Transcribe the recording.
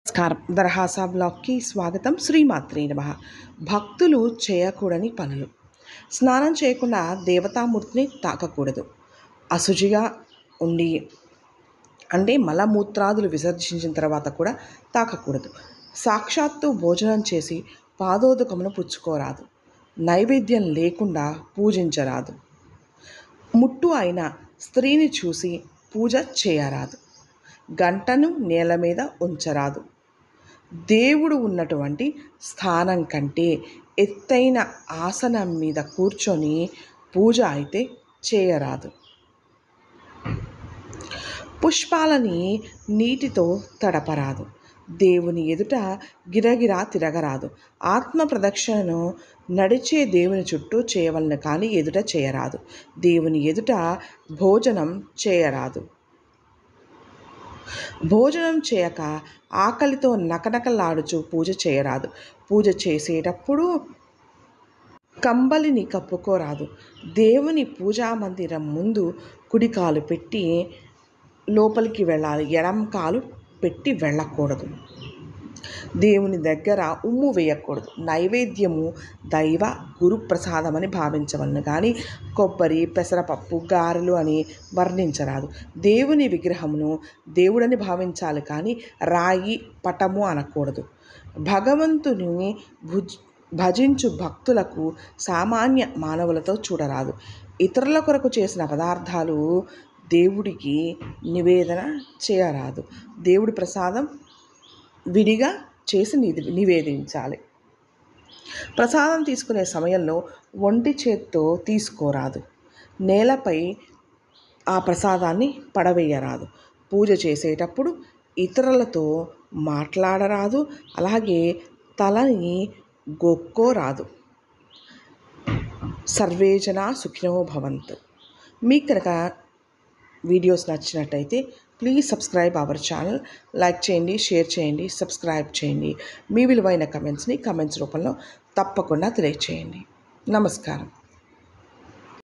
నమస్కారం దర్హాసా బ్లాగ్కి స్వాగతం శ్రీమాత్రి నమ భక్తులు చేయకూడని పనులు స్నానం చేయకుండా దేవతామూర్తిని తాకకూడదు అశుచిగా ఉండి అంటే మలమూత్రాదులు విసర్జించిన తర్వాత కూడా తాకకూడదు సాక్షాత్తు భోజనం చేసి పాదోదకమును పుచ్చుకోరాదు నైవేద్యం లేకుండా పూజించరాదు ముట్టు అయిన స్త్రీని చూసి పూజ చేయరాదు గంటను నేల మీద ఉంచరాదు దేవుడు ఉన్నటువంటి స్థానం కంటే ఎత్తైన ఆసనం మీద కూర్చొని పూజ అయితే చేయరాదు పుష్పాలని నీటితో తడపరాదు దేవుని ఎదుట గిరగిరా తిరగరాదు ఆత్మ ప్రదక్షిణను నడిచే దేవుని చుట్టూ చేయవలను కానీ ఎదుట చేయరాదు దేవుని ఎదుట భోజనం చేయరాదు భోజనం చేయక ఆకలితో నకనకలాడుచు పూజ చేయరాదు పూజ చేసేటప్పుడు కంబలిని కప్పుకోరాదు దేవుని పూజా మందిరం ముందు కుడి కాలు పెట్టి లోపలికి వెళ్ళాలి ఎడం కాలు పెట్టి వెళ్ళకూడదు దేవుని దగ్గర ఉమ్ము వేయకూడదు నైవేద్యము దైవ గురు ప్రసాదం అని భావించవలను కానీ కొబ్బరి పెసరపప్పు గారెలు అని వర్ణించరాదు దేవుని విగ్రహమును దేవుడని భావించాలి కానీ రాయి పటము అనకూడదు భగవంతుని భుజ్ భజించు భక్తులకు సామాన్య మానవులతో చూడరాదు ఇతరుల కొరకు చేసిన పదార్థాలు దేవుడికి నివేదన చేయరాదు దేవుడి ప్రసాదం విడిగా చేసి నివేదించాలి ప్రసాదం తీసుకునే సమయంలో ఒంటి చేత్తో తీసుకోరాదు నేలపై ఆ ప్రసాదాన్ని పడవేయరాదు పూజ చేసేటప్పుడు ఇతరులతో మాట్లాడరాదు అలాగే తలని గొక్కోరాదు సర్వేజన సుఖినో భవంతు మీకు కనుక వీడియోస్ నచ్చినట్టయితే please subscribe our channel like చేయండి షేర్ చేయండి సబ్స్క్రైబ్ చేయండి మీ విలువైన కమెంట్స్ని కమెంట్స్ రూపంలో తప్పకుండా తెలియచేయండి నమస్కారం